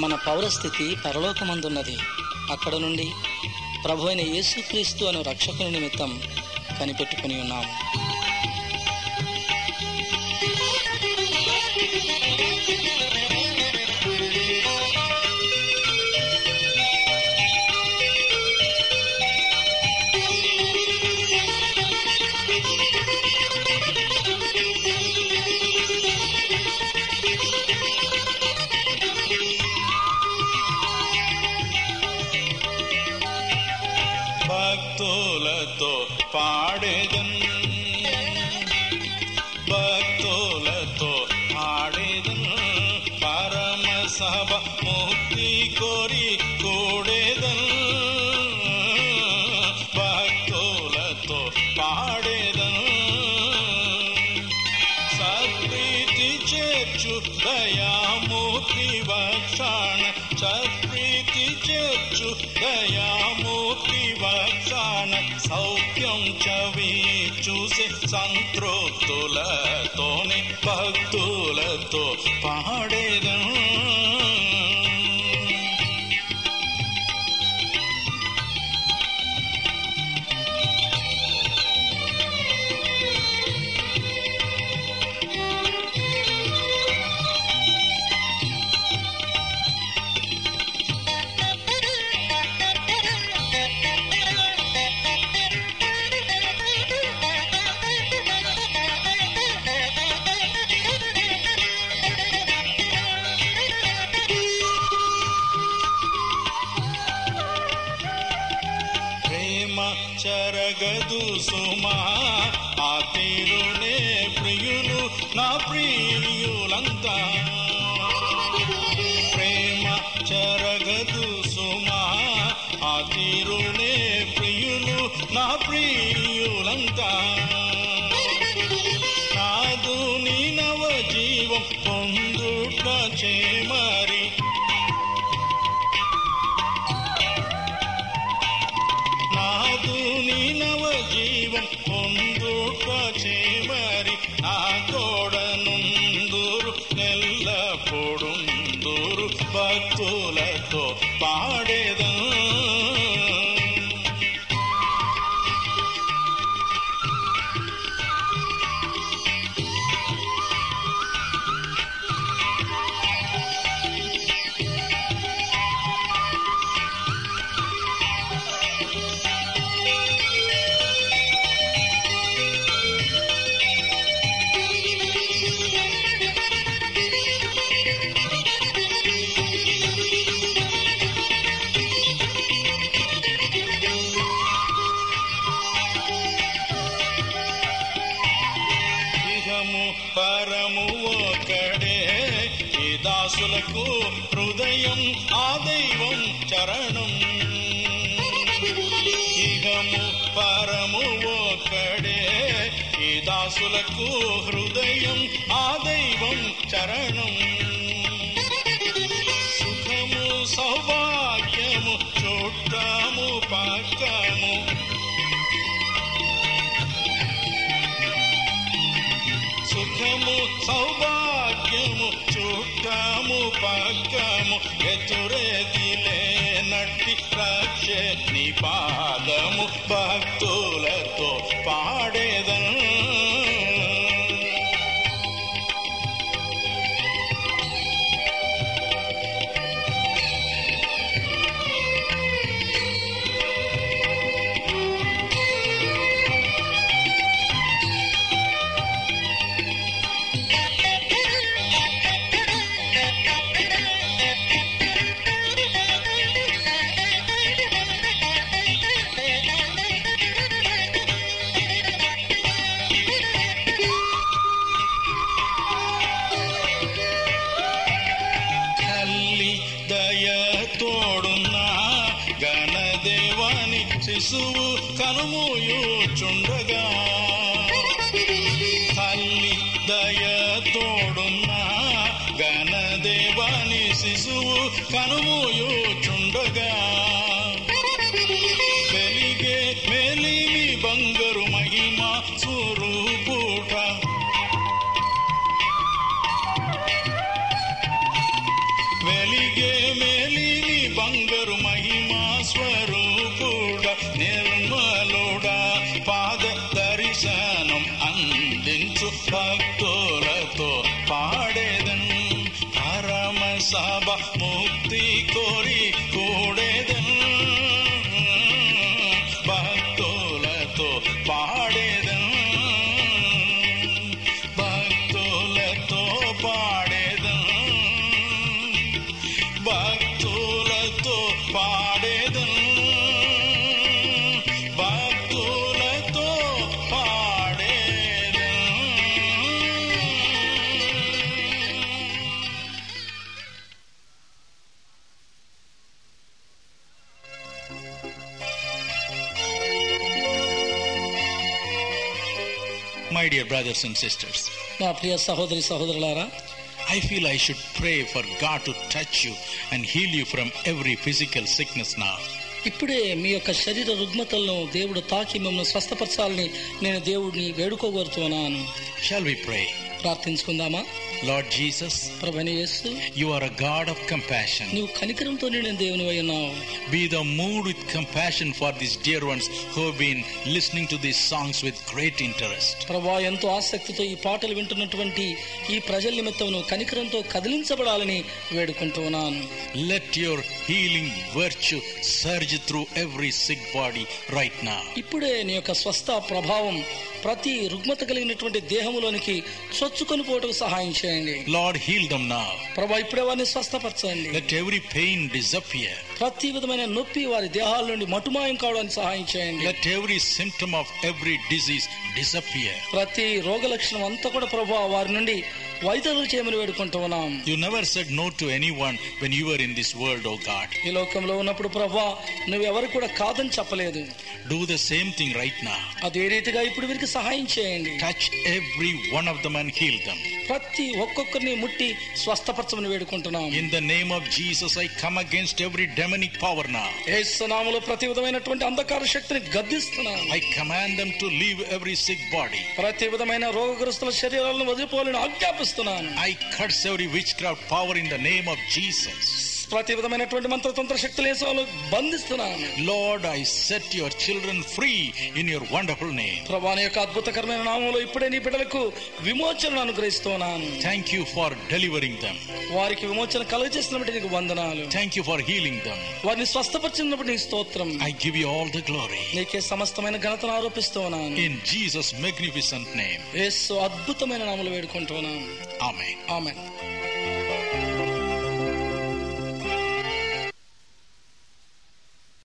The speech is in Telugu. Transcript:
మన పౌరస్థితి పరలోకమందున్నది అక్కడ నుండి ప్రభు అయిన యేసుక్రీస్తు అను రక్షకుని నిమిత్తం కనిపెట్టుకుని ఉన్నాము భక్తులతో పాడేదన్ భక్తులతో పాడేదన్ పరమ సభ ముక్తి కోరి కూడేదన్ భక్తులతో పాడేదన్ సత్ప్రీతి చేర్చు దయామూర్తి వక్షాణ సత్ప్రీతి చేర్చు దయామూర్తి వక్షాణ సౌఖ్యం చవి చూసే సంతృప్తులతోనే భక్తులతో పాడేదను ప్రేమ చరగదు సుమా ఆ తీరునే ప్రియులు నా ప్రియులంతా ప్రేమ చరగదు సుమా ఆ తీరునే ప్రియులు నా ప్రియులంతా నాదు నీ నవ జీవం పొందుట చేమరి నాదు నీ నవ జీవం పొందుట చేమరి నా తోడనుందూరు ఎల్లప్పుడుందూరు భక్తులతో పాడేదా ఇహము పరము ఒకడే ఈ దాసులకు హృదయం ఆ దైవం చరణం ఇహము పరము ఒకడే ఈ దాసులకు హృదయం ఆ దైవం చరణం సుఖము సౌభాగ్యము చూడము పక్కము సుఖము సౌభాగ్యము చూడము పక్కము ఎదురెదిలే నట్టి రక్షే నీ పాదము భక్తులతో పాడేదను తల్లి దయ తోడున్న గణదేవాని శిశువు కనుమూయుచుండగా తల్లి దయ తోడున్న గణదేవాని శిశువు కనుమూయుచుండగా వెలిగే మేలిమి బంగారు మహిమ స్వరూపుట వెలిగే My dear brothers and sisters, నా ప్రియ సహోదరి సహోదరులారా I feel I should pray for God to touch you and heal you from every physical sickness now. ఇప్పుడే మీ యొక్క శరీర రుగ్మతలను దేవుడు తాకి మిమ్మల్ని స్వస్థపరచాలని నేను దేవుడిని వేడుకోగోరుతున్నాను Shall we pray? ప్రార్థించుకుందామా Lord Jesus, ప్రభని Yesu you are a God of compassion. నీవు కనికరంతో నిండిన దేవుని అయి ఉన్నావు Be the moved with compassion for these dear ones who have been listening to these songs with great interest. ప్రభా ఎంతో ఆసక్తితో ఈ పాటలు వింటున్నటువంటి ఈ ప్రజల నిమిత్తం నువ్వు కనికరంతో కదిలించబడాలని వేడుకుంటున్నాను Let your healing virtue surge through every sick body right now. ఇప్పుడే నీ యొక్క స్వస్థ ప్రభావం ప్రతి రుగ్మత కలిగినటువంటి దేహములోనికి చొచ్చుకొని పోవటకు సహాయం చేయండి Lord, heal them now. ప్రభా ఇప్పుడే వారిని స్వస్థపరచండి Let every pain disappear. ప్రతి విధమైన నొప్పి వారి దేహాల నుండి మటుమాయం కావడానికి సహాయం చేయండి Let every symptom of every disease disappear. ప్రతి రోగ లక్షణం అంతా కూడా ప్రభా వారి నుండి వైద్యులు చేయమని వేడుకుంటూ ఉన్నాం You never said no to anyone when you were in this world, oh God. ఈ లోకంలో ఉన్నప్పుడు ప్రభా నువ్వు ఎవరు కూడా కాదని చెప్పలేదు Do the same thing right now. అదే రీతిగా ఇప్పుడు వీరికి సహాయం చేయండి Touch every one of them and heal them. ప్రతి ఒక్కొక్కరిని ముట్టి స్వస్థపరచమని వేడుకుంటున్నాం In the name of Jesus, I come against every demonic power now. ఏసునామలో ప్రతి విధమైనటువంటి అంధకార శక్తిని గద్దిస్తున్నాను I command them to leave every sick body. ప్రతి విధమైన రోగగ్రస్తుల శరీరాలను వదిలిపోవాలని ఆజ్ఞాపిస్తున్నాను I curse every witchcraft power in the name of Jesus. ప్రతి విధమైనటువంటి మంత్రతంత్ర శక్తులు వేసేవాళ్ళు బంధిస్తున్నాను Lord, I set your children free in your wonderful name. ప్రభాని యొక్క అద్భుతకరమైన నామంలో ఇప్పుడే నీ బిడ్డలకు విమోచనను అనుగ్రహిస్తున్నాను Thank you for delivering them. వారికి విమోచన కలుగజేసినప్పుడు నీకు వందనాలు Thank you for healing them. వారిని స్వస్థపరిచినప్పుడు నీకు స్తోత్రం I give you all the glory. నీకే సమస్తమైన ఘనతను ఆరోపిస్తున్నాను In Jesus' magnificent name. యేసు అద్భుతమైన నామలు వేడుకుంటున్నాను Amen. ఆమె